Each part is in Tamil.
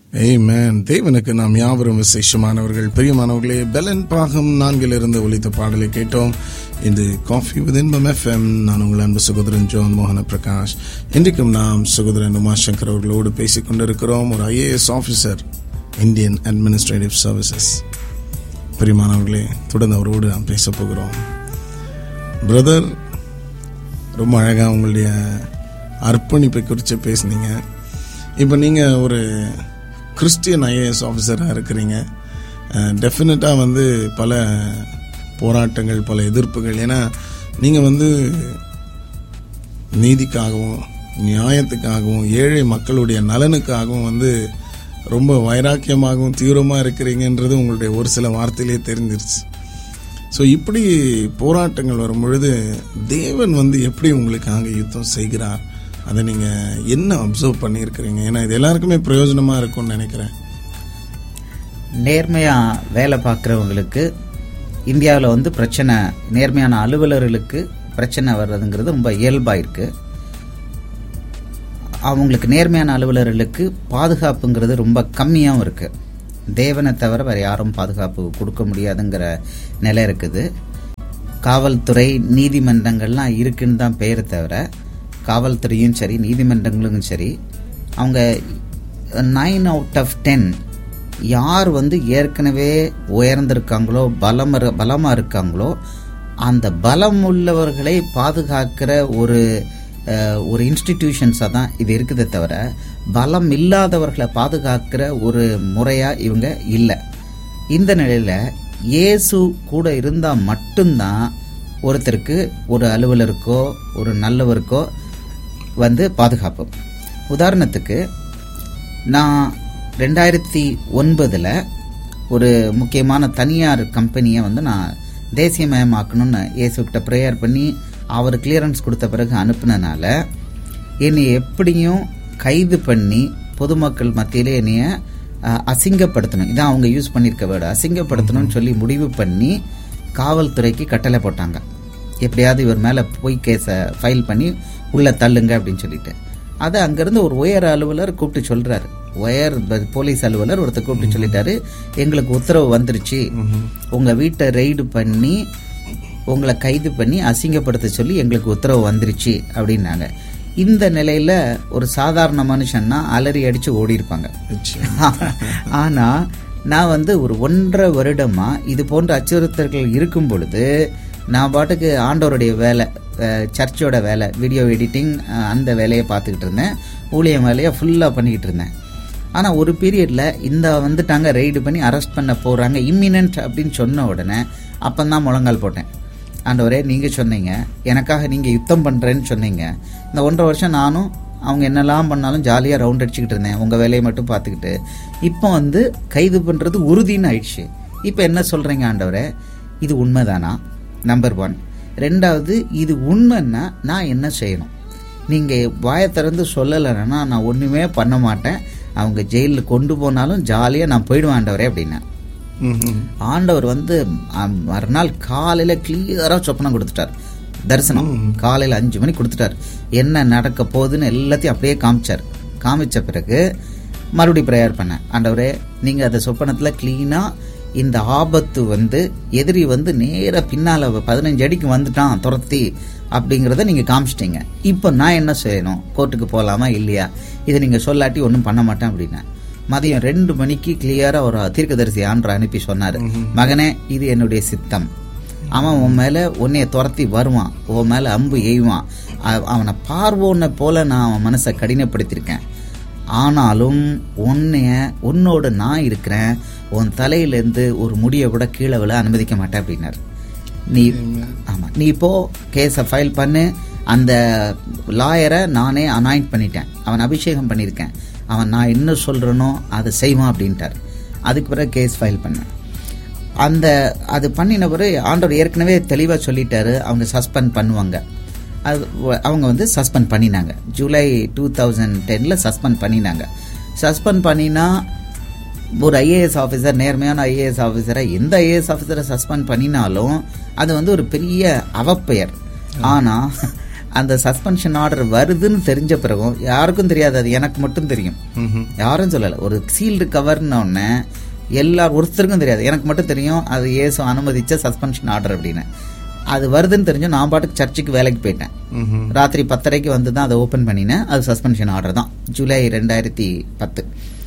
ஏமேன் தேவனுக்கு நாம் யாவரும் விசேஷமானவர்கள் பிரியமானவர்களே பெலன் பாகம் நான்கிலிருந்து ஒலித்த பாடலை கேட்டோம் இது காஃபி வித் இன்பம் எஃப்எம் நான் உங்கள் அன்பு சகோதரன் ஜோன் மோகன பிரகாஷ் இன்றைக்கும் நாம் சகோதரன் உமாசங்கர் அவர்களோடு பேசிக் கொண்டிருக்கிறோம் ஒரு IAS officer Indian administrative services பிரியமானவர்களே தொடர்ந்து அவரோடு நாம் பேச போகிறோம் பிரதர் ரொம்ப அழகாக உங்களுடைய அர்ப்பணிப்பை குறித்து பேசுனீங்க இப்போ நீங்கள் ஒரு கிறிஸ்டியன் ஐஏஎஸ் ஆஃபீஸராக இருக்கிறீங்க டெஃபினட்டாக வந்து பல போராட்டங்கள் பல எதிர்ப்புகள் ஏன்னா நீங்கள் வந்து நீதிக்காகவும் நியாயத்துக்காகவும் ஏழை மக்களுடைய நலனுக்காகவும் வந்து ரொம்ப வைராக்கியமாகவும் தீவிரமாக இருக்கிறீங்கன்றது உங்களுடைய ஒரு சில வார்த்தையிலே தெரிஞ்சிருச்சு ஸோ இப்படி போராட்டங்கள் வரும் பொழுது தேவன் வந்து எப்படி உங்களுக்காக யுத்தம் செய்கிறார் அதை நீங்கள் என்ன அப்சர்வ் பண்ணியிருக்கிறீங்க ஏன்னா இது எல்லாருக்குமே பிரயோஜனமாக இருக்கும்னு நினைக்கிறேன் நேர்மையாக வேலை பார்க்குறவங்களுக்கு இந்தியாவில் வந்து பிரச்சனை நேர்மையான அலுவலர்களுக்கு பிரச்சனை வர்றதுங்கிறது ரொம்ப இயல்பாக இருக்குது அவங்களுக்கு நேர்மையான அலுவலர்களுக்கு பாதுகாப்புங்கிறது ரொம்ப கம்மியாகவும் இருக்குது தேவனை தவிர வேறு யாரும் பாதுகாப்பு கொடுக்க முடியாதுங்கிற நிலை இருக்குது காவல்துறை நீதிமன்றங்கள்லாம் இருக்குன்னு தான் பேர் தவிர காவல்துறையும் சரி நீதிமன்றங்களும் சரி அவங்க நைன் அவுட் ஆஃப் டென் யார் வந்து ஏற்கனவே உயர்ந்திருக்காங்களோ பலம் பலமாக இருக்காங்களோ அந்த பலம் உள்ளவர்களை பாதுகாக்கிற ஒரு ஒரு இன்ஸ்டிடியூஷன்ஸாக தான் இது இருக்குதே தவிர பலம் இல்லாதவர்களை பாதுகாக்கிற ஒரு முறையாக இவங்க இல்லை இந்த நிலையில் இயேசு கூட இருந்தால் மட்டும்தான் ஒருத்தருக்கு ஒரு அலுவலருக்கோ ஒரு நல்லவருக்கோ வந்து பாதுகாப்பு உதாரணத்துக்கு நான் ரெண்டாயிரத்தி ஒன்பதில் ஒரு முக்கியமான தனியார் கம்பெனியை வந்து நான் தேசியமயமாக்கணும்னு இயேசுக்கிட்ட ப்ரேயர் பண்ணி அவர் கிளியரன்ஸ் கொடுத்த பிறகு அனுப்புனனால என்னை எப்படியும் கைது பண்ணி பொதுமக்கள் மத்தியிலே என்னைய அசிங்கப்படுத்தணும் இதான் அவங்க யூஸ் பண்ணியிருக்க வேர்டு அசிங்கப்படுத்தணும்னு சொல்லி முடிவு பண்ணி காவல்துறைக்கு கட்டளை போட்டாங்க எப்படியாவது இவர் மேலே போய் கேஸை ஃபைல் பண்ணி உள்ளே தள்ளுங்க அப்படின்னு சொல்லிட்டு அதை அங்கேருந்து ஒரு உயர் அலுவலர் கூப்பிட்டு சொல்கிறாரு உயர் போலீஸ் அலுவலர் ஒருத்தர் கூப்பிட்டு சொல்லிட்டாரு எங்களுக்கு உத்தரவு வந்துருச்சு உங்கள் வீட்டை ரெய்டு பண்ணி உங்களை கைது பண்ணி அசிங்கப்படுத்த சொல்லி எங்களுக்கு உத்தரவு வந்துருச்சு அப்படின்னாங்க இந்த நிலையில் ஒரு சாதாரண மனுஷன்னா அலறி அடித்து ஓடி இருப்பாங்க ஆனால் நான் வந்து ஒரு ஒன்றரை வருடமாக இது போன்ற அச்சுறுத்தல்கள் இருக்கும் பொழுது நான் பாட்டுக்கு ஆண்டவருடைய வேலை சர்ச்சோட வேலை வீடியோ எடிட்டிங் அந்த வேலையை பார்த்துக்கிட்டு இருந்தேன் ஊழியம் வேலையை ஃபுல்லாக பண்ணிக்கிட்டு இருந்தேன் ஆனால் ஒரு பீரியடில் இந்த வந்துட்டாங்க ரெய்டு பண்ணி அரெஸ்ட் பண்ண போகிறாங்க இம்மினன்ட் அப்படின்னு சொன்ன உடனே அப்போ தான் முழங்கால் போட்டேன் ஆண்டவரே நீங்கள் சொன்னீங்க எனக்காக நீங்கள் யுத்தம் பண்ணுறேன்னு சொன்னீங்க இந்த ஒன்றரை வருஷம் நானும் அவங்க என்னெல்லாம் பண்ணாலும் ஜாலியாக ரவுண்ட் அடிச்சுக்கிட்டு இருந்தேன் உங்கள் வேலையை மட்டும் பார்த்துக்கிட்டு இப்போ வந்து கைது பண்ணுறது உறுதின்னு ஆயிடுச்சு இப்போ என்ன சொல்கிறீங்க ஆண்டவரே இது உண்மைதானா நம்பர் ஒன் ரெண்டாவது இது உண்மைன்னா நான் என்ன செய்யணும் நீங்கள் வாயை திறந்து சொல்லலைன்னா நான் ஒன்றுமே பண்ண மாட்டேன் அவங்க ஜெயிலில் கொண்டு போனாலும் ஜாலியாக நான் போயிடுவேன் ஆண்டவரே அப்படின்னா ஆண்டவர் வந்து மறுநாள் காலையில் கிளியராக சொப்பனம் கொடுத்துட்டார் தரிசனம் காலையில் அஞ்சு மணிக்கு கொடுத்துட்டார் என்ன நடக்க போகுதுன்னு எல்லாத்தையும் அப்படியே காமிச்சார் காமிச்ச பிறகு மறுபடியும் ப்ரேயர் பண்ணேன் ஆண்டவரே நீங்கள் அந்த சொப்பனத்தில் க்ளீனாக இந்த ஆபத்து வந்து எதிரி வந்து நேராக பின்னால் பதினஞ்சு அடிக்கு வந்துட்டான் துரத்தி அப்படிங்கிறத நீங்கள் காமிச்சிட்டீங்க இப்போ நான் என்ன செய்யணும் கோர்ட்டுக்கு போகலாமா இல்லையா இதை நீங்கள் சொல்லாட்டி ஒன்றும் பண்ண மாட்டேன் அப்படின்னா மதியம் ரெண்டு மணிக்கு கிளியரா ஒரு தீர்க்கதரிசி ஆண்டு அனுப்பி சொன்னாரு மகனே இது என்னுடைய சித்தம் அவன் உன் மேல உன்னைய துரத்தி வருவான் உன் மேல அம்பு எய்வான் அவனை பார்வோன்ன போல நான் அவன் மனசை கடினப்படுத்தியிருக்கேன் ஆனாலும் உன்னைய உன்னோட நான் இருக்கிறேன் உன் தலையிலேருந்து ஒரு முடியை கூட கீழே விழ அனுமதிக்க மாட்டேன் அப்படின்னாரு நீ ஆமாம் நீ இப்போ கேஸை ஃபைல் பண்ணு அந்த லாயரை நானே அனாயிண்ட் பண்ணிட்டேன் அவன் அபிஷேகம் பண்ணியிருக்கேன் அவன் நான் என்ன சொல்கிறேனோ அதை செய்வான் அப்படின்ட்டார் அதுக்கு பிறகு கேஸ் ஃபைல் பண்ணேன் அந்த அது பண்ணின பிறகு ஆண்டவர் ஏற்கனவே தெளிவாக சொல்லிட்டாரு அவங்க சஸ்பெண்ட் பண்ணுவாங்க அது அவங்க வந்து சஸ்பெண்ட் பண்ணினாங்க ஜூலை டூ தௌசண்ட் டெனில் சஸ்பெண்ட் பண்ணினாங்க சஸ்பெண்ட் பண்ணினா ஒரு ஐஏஎஸ் ஆஃபீஸர் நேர்மையான ஐஏஎஸ் ஆஃபீஸரை எந்த ஐஏஎஸ் ஆஃபீஸரை சஸ்பெண்ட் பண்ணினாலும் அது வந்து ஒரு பெரிய அவப்பெயர் ஆனால் அந்த சஸ்பென்ஷன் ஆர்டர் வருதுன்னு தெரிஞ்ச பிறகும் யாருக்கும் தெரியாது அது எனக்கு மட்டும் தெரியும் யாரும் சொல்லலை ஒரு சீல்டு கவர்ன உடனே எல்லா ஒருத்தருக்கும் தெரியாது எனக்கு மட்டும் தெரியும் அது ஏசு அனுமதிச்ச சஸ்பென்ஷன் ஆர்டர் அப்படின்னு அது வருதுன்னு தெரிஞ்சு நான் பாட்டுக்கு சர்ச்சுக்கு வேலைக்கு போயிட்டேன் ராத்திரி பத்தரைக்கு வந்து தான் அதை ஓப்பன் பண்ணினேன் அது சஸ்பென்ஷன் ஆர்டர் தான் ஜூலை ரெண்டாயிரத்தி பத்து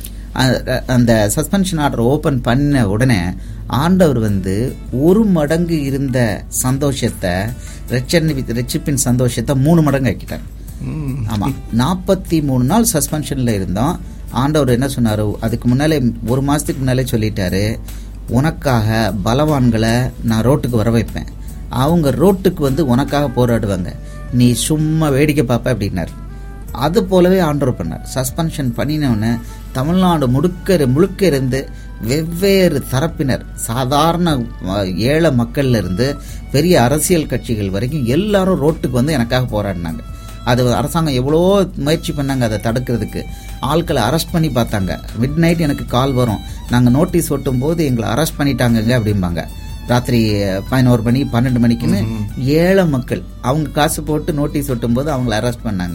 அ- அந்த சஸ்பென்ஷன் ஆர்டர் ஓப்பன் பண்ண உடனே ஆண்டவர் வந்து ஒரு மடங்கு இருந்த சந்தோஷத்தை ரெச்சன் ரெச்சிப்பின் சந்தோஷத்தை மூணு மடங்கு ஆக்கிட்டார் ஆமா நாற்பத்தி மூணு நாள் சஸ்பென்ஷன்ல இருந்தோம் ஆண்டவர் என்ன சொன்னாரு அதுக்கு முன்னாலே ஒரு மாசத்துக்கு முன்னாலே சொல்லிட்டாரு உனக்காக பலவான்களை நான் ரோட்டுக்கு வர வைப்பேன் அவங்க ரோட்டுக்கு வந்து உனக்காக போராடுவாங்க நீ சும்மா வேடிக்கை பார்ப்ப அப்படின்னாரு அது போலவே ஆண்டவர் பண்ணார் சஸ்பென்ஷன் பண்ணினவுடனே தமிழ்நாடு முழுக்க முழுக்க இருந்து வெவ்வேறு தரப்பினர் சாதாரண அஹ், ஏழை மக்கள்ல இருந்து பெரிய அரசியல் கட்சிகள் வரைக்கும் எல்லாரும் ரோட்டுக்கு வந்து எனக்காக போராடினாங்க அது அரசாங்கம் எவ்வளோ முயற்சி பண்ணாங்க அதை தடுக்கிறதுக்கு ஆட்களை அரெஸ்ட் பண்ணி பார்த்தாங்க மிட் நைட் எனக்கு கால் வரும் நாங்கள் நோட்டீஸ் ஒட்டும் போது எங்களை அரெஸ்ட் பண்ணிட்டாங்கங்க அப்படிம்பாங்க ராத்திரி பதினோரு மணி பன்னெண்டு மணிக்குன்னு ஏழை மக்கள் அவங்க காசு போட்டு நோட்டீஸ் ஒட்டும் போது அவங்கள அரெஸ்ட் பண்ணாங்க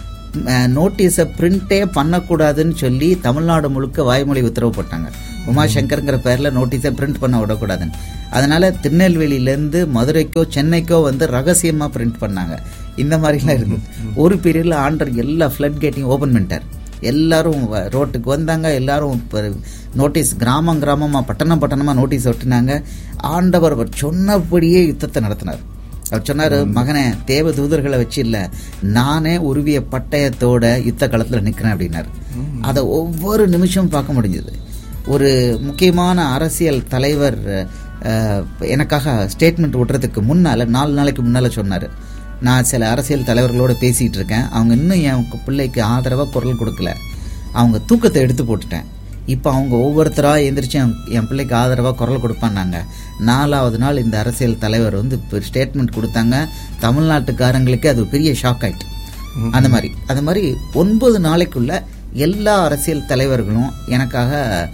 நோட்டீஸை பிரிண்டே பண்ணக்கூடாதுன்னு சொல்லி தமிழ்நாடு முழுக்க வாய்மொழி உத்தரவு போட்டாங்க உமாசங்கர்ங்கிற பேர்ல நோட்டீஸை பிரிண்ட் பண்ண விடக்கூடாதுன்னு அதனால திருநெல்வேலியிலேருந்து மதுரைக்கோ சென்னைக்கோ வந்து ரகசியமா பிரிண்ட் பண்ணாங்க இந்த மாதிரிலாம் இருந்தது ஒரு பீரியட்ல ஆண்டர் எல்லா ஃப்ளட் கேட்டையும் ஓபன் பண்ணிட்டார் எல்லாரும் வ- ரோட்டுக்கு வந்தாங்க எல்லாரும் நோட்டீஸ் கிராமம் கிராமமா பட்டணம் பட்டணமா நோட்டீஸ் ஒட்டினாங்க ஆண்டவர் அவர் சொன்னபடியே யுத்தத்தை நடத்தினார் அவர் சொன்னாரு மகனே தேவ தூதர்களை வச்சு இல்ல நானே உருவிய பட்டயத்தோட யுத்த களத்துல நிக்கிறேன் அப்படின்னாரு அதை ஒவ்வொரு நிமிஷமும் பார்க்க முடிஞ்சது ஒரு முக்கியமான அரசியல் தலைவர் அஹ், எனக்காக ஸ்டேட்மெண்ட் விடுறதுக்கு முன்னால நாலு நாளைக்கு முன்னால சொன்னாரு நான் சில அரசியல் தலைவர்களோட பேசிட்டு இருக்கேன் அவங்க இன்னும் என் பிள்ளைக்கு ஆதரவா குரல் கொடுக்கல அவங்க தூக்கத்தை எடுத்து போட்டுட்டேன் இப்போ அவங்க ஒவ்வொருத்தரா எந்திரிச்சு என் என் பிள்ளைக்கு ஆதரவா குரல் கொடுப்பான்னாங்க நாலாவது நாள் இந்த அரசியல் தலைவர் வந்து ஸ்டேட்மெண்ட் கொடுத்தாங்க தமிழ்நாட்டுக்காரங்களுக்கு அது பெரிய ஷாக் ஆயிட்டு அந்த மாதிரி அந்த மாதிரி ஒன்பது நாளைக்குள்ள எல்லா அரசியல் தலைவர்களும் எனக்காக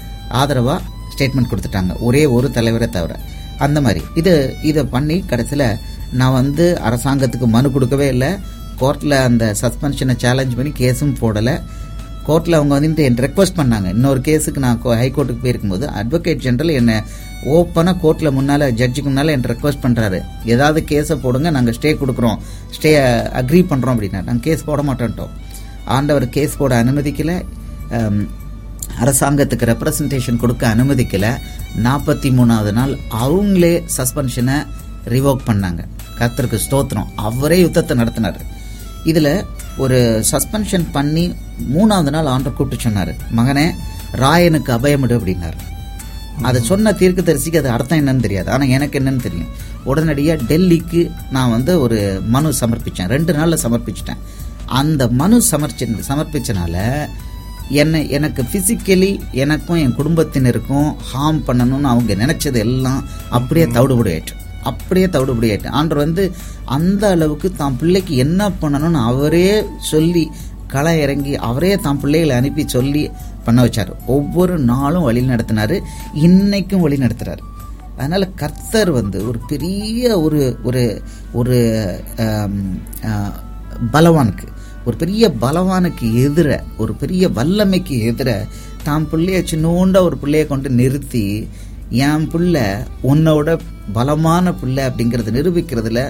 ஆதரவா ஸ்டேட்மெண்ட் கொடுத்துட்டாங்க ஒரே ஒரு தலைவரை தவிர அந்த மாதிரி இது இதை பண்ணி கடைசியில் நான் வந்து அரசாங்கத்துக்கு மனு கொடுக்கவே இல்லை கோர்ட்டில் அந்த சஸ்பென்ஷனை சேலஞ்ச் பண்ணி கேஸும் போடலை கோர்ட்டில் அவங்க வந்துட்டு என் ரெக்வஸ்ட் பண்ணாங்க இன்னொரு கேஸுக்கு நான் ஹைகோர்ட்டுக்கு போயிருக்கும்போது அட்வொகேட் ஜெனரல் என்னை ஓப்பனாக கோர்ட்டில் முன்னால் ஜட்ஜுக்கு முன்னால் என் ரெக்வஸ்ட் பண்ணுறாரு ஏதாவது கேஸை போடுங்க நாங்கள் ஸ்டே கொடுக்குறோம் ஸ்டே அக்ரி பண்ணுறோம் அப்படின்னா நாங்கள் கேஸ் போட மாட்டோன்ட்டோம் ஆண்டவர் கேஸ் போட அனுமதிக்கல அம், அரசாங்கத்துக்கு ரெப்ரசன்டேஷன் கொடுக்க அனுமதிக்கல நாற்பத்தி மூணாவது நாள் அவங்களே சஸ்பென்ஷனை ரிவோக் பண்ணாங்க கர்த்தருக்கு ஸ்தோத்திரம் அவரே யுத்தத்தை நடத்தினார் இதுல ஒரு சஸ்பென்ஷன் பண்ணி மூணாவது நாள் ஆண்டர் கூப்பிட்டு சொன்னாரு மகனே ராயனுக்கு அபயமிடு அப்படின்னாரு அதை சொன்ன தீர்க்கதரிசிக்கு அது அர்த்தம் என்னன்னு தெரியாது ஆனா எனக்கு என்னன்னு தெரியும் உடனடியா டெல்லிக்கு நான் வந்து ஒரு மனு சமர்ப்பிச்சேன் ரெண்டு நாள்ல சமர்ப்பிச்சிட்டேன் அந்த மனு சமர்ச்சி சமர்ப்பிச்சனால என்னை எனக்கு பிசிக்கலி எனக்கும் என் குடும்பத்தினருக்கும் ஹார்ம் பண்ணணும்னு அவங்க நினைச்சது எல்லாம் அப்படியே தவிடுபடியாயிற்று அப்படியே தவிடுபடியாயிட்டு ஆண்டவர் வந்து அந்த அளவுக்கு தான் பிள்ளைக்கு என்ன பண்ணணும்னு அவரே சொல்லி களை இறங்கி அவரே தான் பிள்ளைகளை அனுப்பி சொல்லி பண்ண வச்சார் ஒவ்வொரு நாளும் வழி நடத்தினாரு இன்னைக்கும் வழி நடத்துறாரு அதனால கர்த்தர் வந்து ஒரு பெரிய ஒரு ஒரு ஒரு ஆம், ஆ, பலவானுக்கு ஒரு பெரிய பலவானுக்கு எதிர ஒரு பெரிய வல்லமைக்கு எதிர தான் பிள்ளைய சின்னோண்ட ஒரு பிள்ளைய கொண்டு நிறுத்தி என் பிள்ளை உன்னோட பலமான பிள்ளை அப்படிங்கறத நிரூபிக்கிறதுல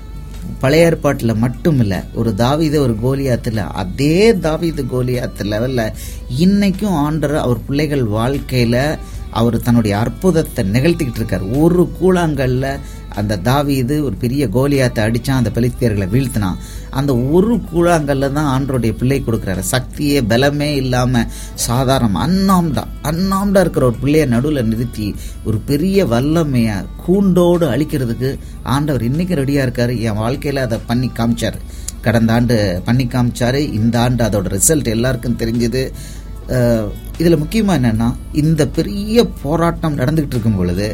பழைய ஏற்பாட்டில் மட்டும் இல்ல ஒரு தாவீது ஒரு கோலியாத்துல அதே தாவீது கோலியாத்து லெவல்ல இன்னைக்கும் ஆண்டர் அவர் பிள்ளைகள் வாழ்க்கையில அவர் தன்னுடைய அற்புதத்தை நிகழ்த்திக்கிட்டு இருக்கார் ஒரு கூழாங்கல்ல அந்த தாவீது ஒரு பெரிய கோலியாத்தை அடிச்சான் அந்த பெலிஸ்தியர்களை வீழ்த்தினான் அந்த ஒரு கூழாங்கல்ல தான் ஆண்டருடைய பிள்ளை கொடுக்குறாரு சக்தியே பலமே இல்லாம சாதாரண அன்னாம்டா அன்னாம்டா இருக்கிற ஒரு பிள்ளைய நடுவில் நிறுத்தி ஒரு பெரிய வல்லமைய கூண்டோடு அழிக்கிறதுக்கு ஆண்டவர் இன்னைக்கு ரெடியா இருக்காரு என் வாழ்க்கையில அதை பண்ணி காமிச்சாரு கடந்த ஆண்டு பண்ணி காமிச்சாரு இந்த ஆண்டு அதோட ரிசல்ட் எல்லாருக்கும் தெரிஞ்சது அஹ், இதுல முக்கியமா என்னன்னா இந்த பெரிய போராட்டம் நடந்துகிட்டு இருக்கும் பொழுது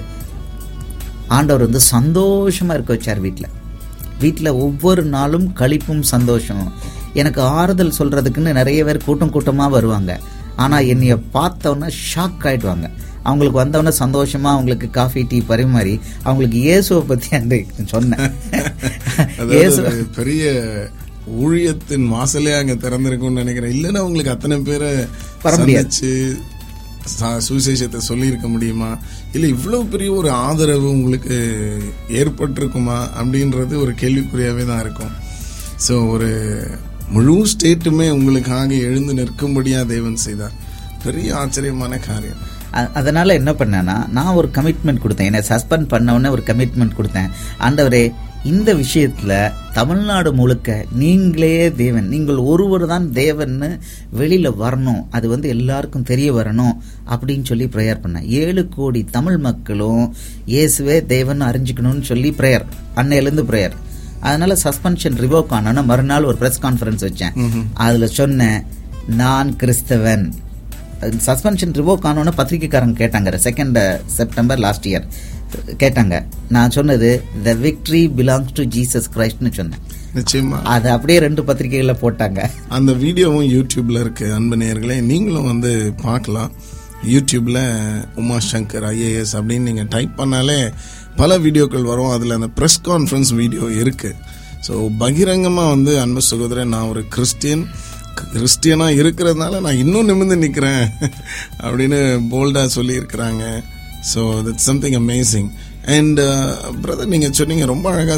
ஆண்டவர் வந்து சந்தோஷமா இருக்க வச்சார் வீட்டில் வீட்டில் ஒவ்வொரு நாளும் களிப்பும் சந்தோஷமும் எனக்கு ஆறுதல் சொல்றதுக்குன்னு நிறைய பேர் கூட்டம் கூட்டமா வருவாங்க ஆனா என்னைய பார்த்தவொன்னே ஷாக் ஆயிடுவாங்க அவங்களுக்கு வந்தவொடனே சந்தோஷமா அவங்களுக்கு காஃபி டீ பரிமாறி அவங்களுக்கு இயேசுவை பத்தி அந்த சொன்னேன் அதாவது இயேசு ஒரு பெரிய ஊழியத்தின் வாசலே அங்க திறந்திருக்கும்னு நினைக்கிறேன் இல்லைன்னா உங்களுக்கு அத்தனை பேரை வர முடியாது. சந்திச்சு ச- சுவிசேஷத்தை சொல்லியிருக்க முடியுமா இல்லை இவ்வளவு பெரிய ஒரு ஆதரவு உங்களுக்கு ஏற்பட்டிருக்குமா அப்படின்றது ஒரு கேள்விக்குறியாவே தான் இருக்கும் ஸோ ஒரு முழு ஸ்டேட்டுமே உங்களுக்காக எழுந்து நிற்கும்படியா தேவன் செய்தார் பெரிய ஆச்சரியமான காரியம் அ- அதனால என்ன பண்ணேன்னா நான் ஒரு கமிட்மெண்ட் கொடுத்தேன் என்னை சஸ்பெண்ட் பண்ண உடனே ஒரு கமிட்மெண்ட் கொடுத்தேன் ஆண்டவரே இந்த விஷயத்துல தமிழ்நாடு முழுக்க நீங்களே தேவன் நீங்கள் ஒருவர் தான் தேவன்னு வெளியில வரணும் அது வந்து எல்லாருக்கும் தெரிய வரணும் அப்படின்னு சொல்லி ப்ரேயர் பண்ணேன் ஏழு கோடி தமிழ் மக்களும் இயேசுவே தேவன் அறிஞ்சுக்கணும்னு சொல்லி ப்ரேயர் அன்னையிலேருந்து ப்ரேயர் அதனால சஸ்பென்ஷன் ரிவோக் ஆனோன்னா மறுநாள் ஒரு ப்ரெஸ் கான்ஃபரன்ஸ் வச்சேன் அதுல சொன்னேன் நான் கிறிஸ்தவன் சஸ்பென்ஷன் ரிவோக் ஆனோன்னு பத்திரிக்கைக்காரங்க கேட்டாங்க செகண்ட் செப்டம்பர் லாஸ்ட் இயர் கேட்டாங்க நான் சொன்னது the victory belongs to Jesus கிரைஸ்ட்னு சொன்னேன் நிச்சயமா அது அப்படியே ரெண்டு பத்திரிகைகளில் போட்டாங்க அந்த வீடியோவும் யூடியூப்ல இருக்கு அன்பு நேயர்களே நீங்களும் வந்து பார்க்கலாம் யூடியூப்ல உமா சங்கர் ஐஏஎஸ் அப்படின்னு நீங்க டைப் பண்ணாலே பல வீடியோக்கள் வரும் அதுல அந்த ப்ரெஸ் கான்ஃபரன்ஸ் வீடியோ இருக்கு ஸோ பகிரங்கமா வந்து அன்பு சகோதரன் நான் ஒரு கிறிஸ்டியன் கிறிஸ்டியனா இருக்கிறதுனால நான் இன்னும் நிமிர்ந்து நிற்கிறேன் அப்படின்னு போல்டா சொல்லி இருக்கிறாங்க so that's something amazing and brother நீங்க சொன்னீங்க ரொம்ப அழகா